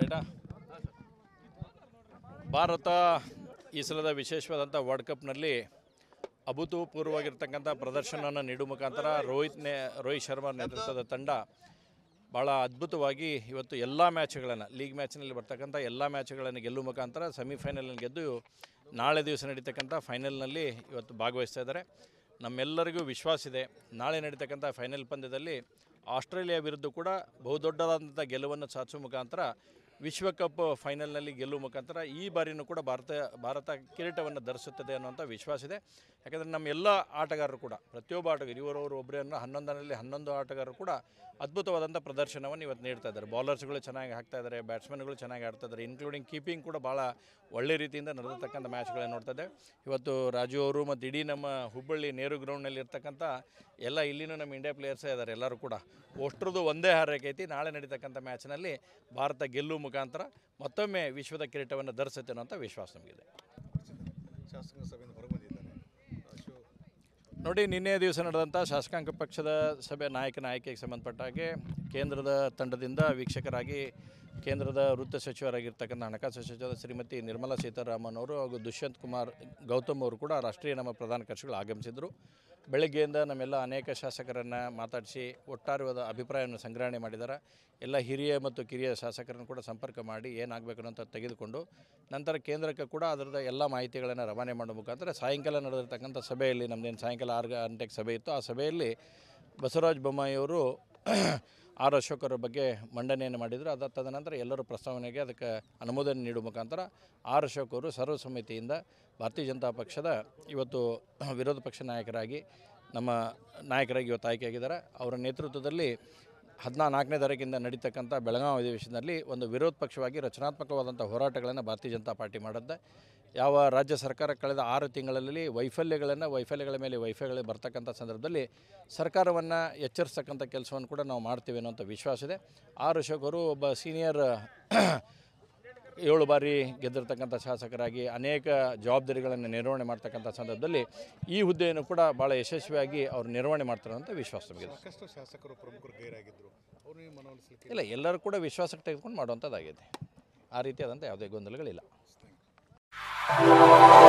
ರೈಟಾ ಭಾರತ ಈ ಸಲದ ವಿಶೇಷವಾದಂಥ ವರ್ಲ್ಡ್ ಕಪ್ನಲ್ಲಿ ಅಭೂತಪೂರ್ವವಾಗಿರ್ತಕ್ಕಂಥ ಪ್ರದರ್ಶನವನ್ನು ನೀಡುವ ಮುಖಾಂತರ ರೋಹಿತ್ ನೇ ರೋಹಿತ್ ಶರ್ಮಾ ನೇತೃತ್ವದ ತಂಡ ಭಾಳ ಅದ್ಭುತವಾಗಿ ಇವತ್ತು ಎಲ್ಲ ಮ್ಯಾಚ್ಗಳನ್ನು ಲೀಗ್ ಮ್ಯಾಚ್ನಲ್ಲಿ ಬರ್ತಕ್ಕಂಥ ಎಲ್ಲ ಮ್ಯಾಚ್ಗಳನ್ನು ಗೆಲ್ಲುವ ಮುಖಾಂತರ ಸೆಮಿಫೈನಲ್ನಲ್ಲಿ ಗೆದ್ದು ನಾಳೆ ದಿವಸ ನಡೀತಕ್ಕಂಥ ಫೈನಲ್ನಲ್ಲಿ ಇವತ್ತು ಭಾಗವಹಿಸ್ತಾ ಇದ್ದಾರೆ ನಮ್ಮೆಲ್ಲರಿಗೂ ವಿಶ್ವಾಸ ಇದೆ ನಾಳೆ ನಡೀತಕ್ಕಂಥ ಫೈನಲ್ ಪಂದ್ಯದಲ್ಲಿ ಆಸ್ಟ್ರೇಲಿಯಾ ವಿರುದ್ಧ ಕೂಡ ಬಹುದೊಡ್ಡದಾದಂಥ ಗೆಲುವನ್ನು ಸಾಧಿಸುವ ಮುಖಾಂತರ ವಿಶ್ವಕಪ್ ಫೈನಲ್ನಲ್ಲಿ ಗೆಲ್ಲುವ ಮುಖಾಂತರ ಈ ಬಾರಿನೂ ಕೂಡ ಭಾರತ ಭಾರತ ಕಿರೀಟವನ್ನು ಧರಿಸುತ್ತದೆ ಅನ್ನುವಂಥ ವಿಶ್ವಾಸ ಇದೆ ಯಾಕಂದರೆ ನಮ್ಮ ಎಲ್ಲ ಆಟಗಾರರು ಕೂಡ ಪ್ರತಿಯೊಬ್ಬ ಆಟಗಾರ ಇವರವರು ಒಬ್ಬರನ್ನು ಹನ್ನೊಂದರಲ್ಲಿ ಹನ್ನೊಂದು ಆಟಗಾರರು ಕೂಡ ಅದ್ಭುತವಾದಂಥ ಪ್ರದರ್ಶನವನ್ನು ಇವತ್ತು ನೀಡ್ತಾ ಇದ್ದಾರೆ ಬೌಲರ್ಸ್ಗಳು ಚೆನ್ನಾಗಿ ಹಾಕ್ತಾ ಇದ್ದಾರೆ ಬ್ಯಾಟ್ಸ್ಮನ್ಗಳು ಚೆನ್ನಾಗಿ ಆಡ್ತಾ ಇದ್ದಾರೆ ಇನ್ಕ್ಲೂಡಿಂಗ್ ಕೀಪಿಂಗ್ ಕೂಡ ಭಾಳ ಒಳ್ಳೆ ರೀತಿಯಿಂದ ನಡೆದಿರ್ತಕ್ಕಂಥ ಮ್ಯಾಚ್ಗಳನ್ನು ನೋಡ್ತಾ ಇದ್ದೇವೆ ಇವತ್ತು ರಾಜು ಅವರು ಮತ್ತು ಇಡೀ ನಮ್ಮ ಹುಬ್ಬಳ್ಳಿ ನೇರು ಗ್ರೌಂಡ್ನಲ್ಲಿ ಇರ್ತಕ್ಕಂಥ ಎಲ್ಲ ಇಲ್ಲಿನೂ ನಮ್ಮ ಇಂಡಿಯಾ ಪ್ಲೇಯರ್ಸೇ ಇದ್ದಾರೆ ಎಲ್ಲರೂ ಕೂಡ ಅಷ್ಟ್ರದ್ದು ಒಂದೇ ಹಾರೈಕೆ ಐತಿ ನಾಳೆ ನಡೀತಕ್ಕಂಥ ಮ್ಯಾಚ್ನಲ್ಲಿ ಭಾರತ ಗೆಲ್ಲುವ ಮುಖಾಂತರ ಮತ್ತೊಮ್ಮೆ ವಿಶ್ವದ ಕಿರೀಟವನ್ನು ಧರಿಸುತ್ತೆ ಅನ್ನೋಂಥ ವಿಶ್ವಾಸ ನಮಗಿದೆ ಶಾಸಕಾಂಗ ಸಭೆಯಿಂದ ಹೊರಬಂದಿದ್ದಾನೆ ಅಶೋ ನೋಡಿ ನಿನ್ನೆ ದಿವಸ ನಡೆದಂಥ ಶಾಸಕಾಂಗ ಪಕ್ಷದ ಸಭೆ ನಾಯಕನ ಆಯ್ಕೆಗೆ ಸಂಬಂಧಪಟ್ಟ ಹಾಗೆ ಕೇಂದ್ರದ ತಂಡದಿಂದ ವೀಕ್ಷಕರಾಗಿ ಕೇಂದ್ರದ ವೃತ್ತ ಸಚಿವರಾಗಿರ್ತಕ್ಕಂಥ ಹಣಕಾಸು ಸಚಿವರ ಶ್ರೀಮತಿ ನಿರ್ಮಲಾ ಸೀತಾರಾಮನ್ ಅವರು ಹಾಗೂ ದುಷ್ಯಂತ್ ಕುಮಾರ್ ಗೌತಮ್ ಅವರು ಕೂಡ ರಾಷ್ಟ್ರೀಯ ನಮ್ಮ ಪ್ರಧಾನ ಕಾರ್ಯದರ್ಶಿಗಳು ಆಗಮಿಸಿದರು ಬೆಳಗ್ಗೆಯಿಂದ ನಮ್ಮೆಲ್ಲ ಅನೇಕ ಶಾಸಕರನ್ನು ಮಾತಾಡಿಸಿ ಒಟ್ಟಾರೆವಾದ ಅಭಿಪ್ರಾಯವನ್ನು ಸಂಗ್ರಹಣೆ ಮಾಡಿದ್ದಾರೆ ಎಲ್ಲ ಹಿರಿಯ ಮತ್ತು ಕಿರಿಯ ಶಾಸಕರನ್ನು ಕೂಡ ಸಂಪರ್ಕ ಮಾಡಿ ಏನಾಗಬೇಕು ಅಂತ ತೆಗೆದುಕೊಂಡು ನಂತರ ಕೇಂದ್ರಕ್ಕೆ ಕೂಡ ಅದರದ ಎಲ್ಲ ಮಾಹಿತಿಗಳನ್ನು ರವಾನೆ ಮಾಡೋ ಮುಖಾಂತರ ಸಾಯಂಕಾಲ ನಡೆದಿರ್ತಕ್ಕಂಥ ಸಭೆಯಲ್ಲಿ ನಮ್ಮದೇನು ಸಾಯಂಕಾಲ ಆರು ಗಂಟೆಗೆ ಸಭೆ ಇತ್ತು ಆ ಸಭೆಯಲ್ಲಿ ಬಸವರಾಜ ಬೊಮ್ಮಾಯಿಯವರು ಆರ್ ಅಶೋಕರ ಬಗ್ಗೆ ಮಂಡನೆಯನ್ನು ಮಾಡಿದರು ಅದ ತದನಂತರ ಎಲ್ಲರೂ ಪ್ರಸ್ತಾವನೆಗೆ ಅದಕ್ಕೆ ಅನುಮೋದನೆ ನೀಡುವ ಮುಖಾಂತರ ಆರ್ ಅಶೋಕ್ ಅವರು ಸರ್ವಸಮ್ಮತಿಯಿಂದ ಭಾರತೀಯ ಜನತಾ ಪಕ್ಷದ ಇವತ್ತು ವಿರೋಧ ಪಕ್ಷ ನಾಯಕರಾಗಿ ನಮ್ಮ ನಾಯಕರಾಗಿ ಇವತ್ತು ಆಯ್ಕೆಯಾಗಿದ್ದಾರೆ ಅವರ ನೇತೃತ್ವದಲ್ಲಿ ಹದಿನಾಲ್ಕನೇ ತಾರೀಕಿಂದ ನಡೀತಕ್ಕಂಥ ಬೆಳಗಾವಿ ಅಧಿವೇಶನದಲ್ಲಿ ಒಂದು ವಿರೋಧ ಪಕ್ಷವಾಗಿ ರಚನಾತ್ಮಕವಾದಂಥ ಹೋರಾಟಗಳನ್ನು ಭಾರತೀಯ ಜನತಾ ಪಾರ್ಟಿ ಮಾಡುತ್ತೆ ಯಾವ ರಾಜ್ಯ ಸರ್ಕಾರ ಕಳೆದ ಆರು ತಿಂಗಳಲ್ಲಿ ವೈಫಲ್ಯಗಳನ್ನು ವೈಫಲ್ಯಗಳ ಮೇಲೆ ವೈಫಲ್ಯಗಳು ಬರ್ತಕ್ಕಂಥ ಸಂದರ್ಭದಲ್ಲಿ ಸರ್ಕಾರವನ್ನು ಎಚ್ಚರಿಸ್ತಕ್ಕಂಥ ಕೆಲಸವನ್ನು ಕೂಡ ನಾವು ಮಾಡ್ತೀವಿ ಅನ್ನೋಂಥ ವಿಶ್ವಾಸ ಇದೆ ಆರ್ ಅಶೋಕ್ ಅವರು ಒಬ್ಬ ಸೀನಿಯರ್ ಏಳು ಬಾರಿ ಗೆದ್ದಿರ್ತಕ್ಕಂಥ ಶಾಸಕರಾಗಿ ಅನೇಕ ಜವಾಬ್ದಾರಿಗಳನ್ನು ನಿರ್ವಹಣೆ ಮಾಡ್ತಕ್ಕಂಥ ಸಂದರ್ಭದಲ್ಲಿ ಈ ಹುದ್ದೆಯನ್ನು ಕೂಡ ಭಾಳ ಯಶಸ್ವಿಯಾಗಿ ಅವರು ನಿರ್ವಹಣೆ ಮಾಡ್ತಾರೆ ಅಂತ ವಿಶ್ವಾಸ ನಮಗಿದೆ ಸಾಕಷ್ಟು ಶಾಸಕರು ಪ್ರಮುಖರು ಗೈರಾಗಿದ್ದರು ಅವ್ರನ್ನ ಮನವೊಲಿಸಲಿಕ್ಕೆ ಇಲ್ಲ ಎಲ್ಲರೂ ಕೂಡ ವಿಶ್ವಾಸಕ್ಕೆ ತೆಗೆದುಕೊಂಡು ಮಾಡುವಂಥದ್ದಾಗಿದೆ ಆ ರೀತಿಯಾದಂಥ ಯಾವುದೇ ಗೊಂದಲಗಳಿಲ್ಲ